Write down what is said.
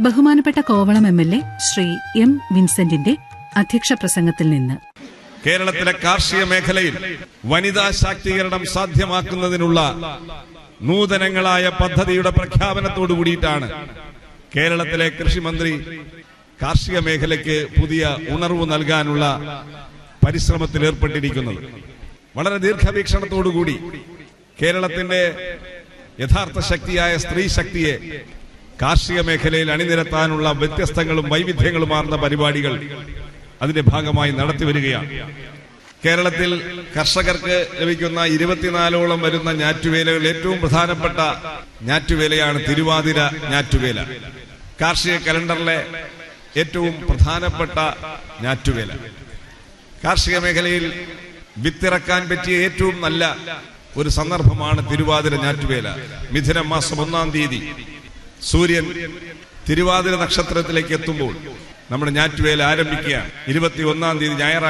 ബഹുമാനപ്പെട്ട Kovalam M L A Shri M വിൻസെന്റിന്റെ അധ്യക്ഷ പ്രസംഗത്തിൽ നിന്ന് കേരളത്തിലെ കാർഷിക മേഖലയിൽ വനിതാ ശാക്തീകരണം സാധ്യമാക്കുന്നതിനുള്ള നൂതനങ്ങളായ പദ്ധതിയുടെ പ്രഖ്യാപനത്തോടു കൂടിയിട്ടാണ് കേരളത്തിലെ കൃഷിമന്ത്രി കാർഷിക മേഖലയ്ക്ക് പുതിയ ഉണർവ് നൽകാനുള്ള പരിശ്രമത്തിൽ ഏർപ്പെട്ടിരിക്കുന്നത് വളരെ ദീർഘവീക്ഷണത്തോടുകൂടി കേരളത്തിന്റെ യഥാർത്ഥ ശക്തിയായ സ്ത്രീ ശക്തിയെ കാർഷിക മേഖലയിൽ അണിനിരത്താനുള്ള വ്യത്യസ്തങ്ങളും വൈവിധ്യങ്ങളുമാർന്ന പരിപാടികൾ അതിന്റെ ഭാഗമായി നടത്തിവരികയാണ് കേരളത്തിൽ കർഷകർക്ക് ലഭിക്കുന്ന ഇരുപത്തിനാലോളം വരുന്ന ഞാറ്റുവേലകളിൽ ഏറ്റവും പ്രധാനപ്പെട്ട ഞാറ്റുവേലയാണ് തിരുവാതിര ഞാറ്റുവേല കാർഷിക കലണ്ടറിലെ ഏറ്റവും പ്രധാനപ്പെട്ട ഞാറ്റുവേല കാർഷിക മേഖലയിൽ വിത്തിറക്കാൻ പറ്റിയ ഏറ്റവും നല്ല ഒരു സന്ദർഭമാണ് തിരുവാതിര ഞാറ്റുവേല മിഥുനം മാസം ഒന്നാം തീയതി സൂര്യൻ തിരുവാതിര നക്ഷത്രത്തിലേക്ക് എത്തുമ്പോൾ നമ്മുടെ ഞാറ്റുവേല ആരംഭിക്കുകയാണ് ഇരുപത്തി ഒന്നാം തീയതി ഞായറാഴ്ച